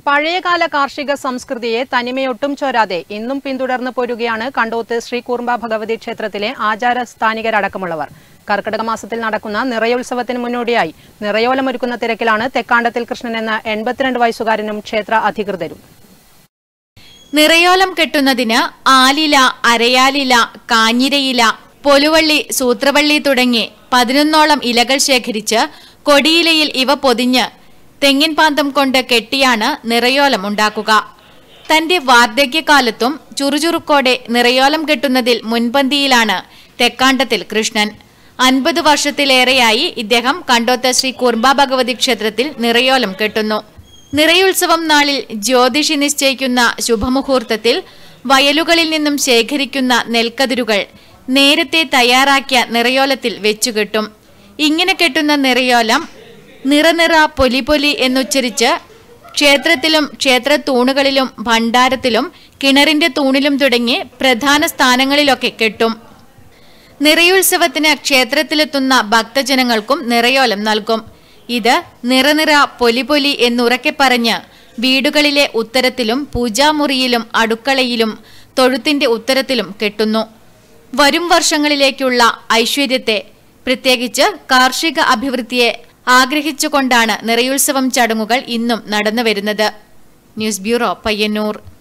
പഴയകാല കാർഷിക സംസ്കൃതിയെ തനിമയൊട്ടും ചോരാതെ ഇന്നും പിന്തുടർന്നു പോരുകയാണ് കണ്ടോത്ത് ശ്രീ കൂർമ്പ ഭഗവതി ക്ഷേത്രത്തിലെ ആചാര സ്ഥാനികരടക്കമുള്ളവർ കർക്കിടക മാസത്തിൽ നടക്കുന്ന നിറയോത്സവത്തിന് മുന്നോടിയായി നിറയോലമൊരുക്കുന്ന തിരക്കിലാണ് തെക്കാണ്ടത്തിൽ കൃഷ്ണൻ എന്ന എൺപത്തിരണ്ട് വയസ്സുകാരനും ക്ഷേത്ര അധികൃതരും നിറയോലം കെട്ടുന്നതിന് ആലില അരയാലില കാഞ്ഞിരയില പൊലുവള്ളി സൂത്രവള്ളി തുടങ്ങി പതിനൊന്നോളം ഇലകൾ ശേഖരിച്ച് കൊടിയിലയിൽ ഇവ പൊതിഞ്ഞ് തെങ്ങിൻ പാന്തം കൊണ്ട് കെട്ടിയാണ് നിറയോലം ഉണ്ടാക്കുക തന്റെ വാർദ്ധക്യകാലത്തും ചുറുചുറുക്കോടെ നിറയോലം കെട്ടുന്നതിൽ മുൻപന്തിയിലാണ് തെക്കാണ്ടത്തിൽ കൃഷ്ണൻ അൻപത് വർഷത്തിലേറെയായി ഇദ്ദേഹം കണ്ടോത്ത ശ്രീ കുർബ ഭഗവതി ക്ഷേത്രത്തിൽ നിറയോലം കെട്ടുന്നു നിറയുത്സവം നാളിൽ ജ്യോതിഷി നിശ്ചയിക്കുന്ന ശുഭമുഹൂർത്തത്തിൽ വയലുകളിൽ നിന്നും ശേഖരിക്കുന്ന നെൽക്കതിരുകൾ നേരത്തെ തയ്യാറാക്കിയ നിറയോലത്തിൽ വെച്ചുകെട്ടും ഇങ്ങനെ കെട്ടുന്ന നിറയോലം നിറനിറ പൊലി പൊലി എന്നുച്ചരിച്ച് ക്ഷേത്രത്തിലും ക്ഷേത്ര തൂണുകളിലും ഭണ്ഡാരത്തിലും കിണറിന്റെ തൂണിലും തുടങ്ങി പ്രധാന സ്ഥാനങ്ങളിലൊക്കെ കെട്ടും നിറയുത്സവത്തിന് ക്ഷേത്രത്തിലെത്തുന്ന ഭക്തജനങ്ങൾക്കും നിറയോലം നൽകും ഇത് നിറനിറ പൊലി പൊലി എന്നുറക്കെ പറഞ്ഞ് വീടുകളിലെ ഉത്തരത്തിലും പൂജാമുറിയിലും അടുക്കളയിലും തൊഴുത്തിന്റെ ഉത്തരത്തിലും കെട്ടുന്നു വരും വർഷങ്ങളിലേക്കുള്ള ഐശ്വര്യത്തെ പ്രത്യേകിച്ച് കാർഷിക അഭിവൃദ്ധിയെ ആഗ്രഹിച്ചുകൊണ്ടാണ് നിറയുത്സവം ചടങ്ങുകൾ ഇന്നും നടന്നുവരുന്നത് ന്യൂസ് ബ്യൂറോ പയ്യന്നൂർ